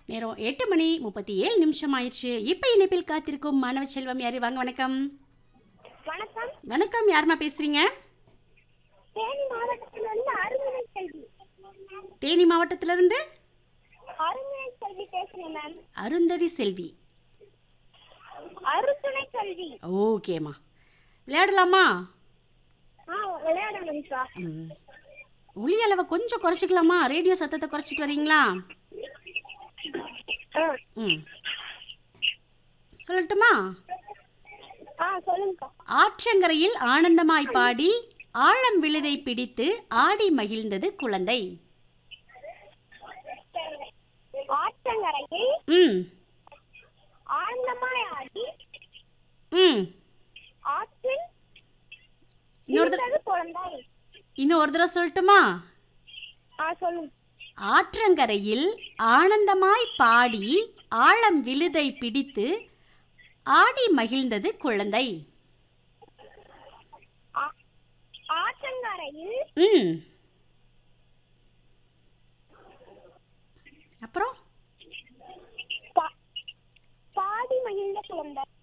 நேரம் எட்டு மணி முப்பத்தி ஏழு நிமிஷம் ஆயிடுச்சு இப்போ இணைப்பில் காத்திருக்கும் மாணவ செல்வம் யாரு வாங்க வணக்கம் வணக்கம் வணக்கம் யாரும்மா பேசுறீங்க தேனி மாவட்டத்திலிருந்து அருண்மனை செல்வி தேனி மாவட்டத்திலிருந்து அருண்மனை செல்வி பேசுறேன் மேம் அருந்ததி செல்வி அருத்துணை செல்வி ஓகேம்மா விளையாடலாமா ஆ விளையாடணும் சார் ம். ஒலி அளவை கொஞ்சம் குறைச்சிக்கலாமா ரேடியோ சத்தத்தை குறைச்சிட்டு வரீங்களா ஆ ம் சொல்லட்டுமா ஆ சொல்லுங்கக்கா ஆற்றங்கரையில் ஆனந்தமாய் பாடி ஆழம் விழுதை பிடித்து ஆடி மகிழ்ந்தது குழந்தை ஆற்றங்கரையில் ம் ஆனந்தமாய் ஆடி ம் ஆற்றில் இன்னொரு தடவை இருந்தது குழந்தை இன்னும் ஒரு தடவை சொல்லட்டுமா ஆ சொல்லுங்க ஆற்றங்கரையில் ஆனந்தமாய் பாடி ஆழம் விழுதை பிடித்து ஆடி மகிழ்ந்தது குழந்தை ஆ- ஆற்றங்கரையில் ம் அப்புறம் பா- பாடி மகிழ்ந்த குழந்தை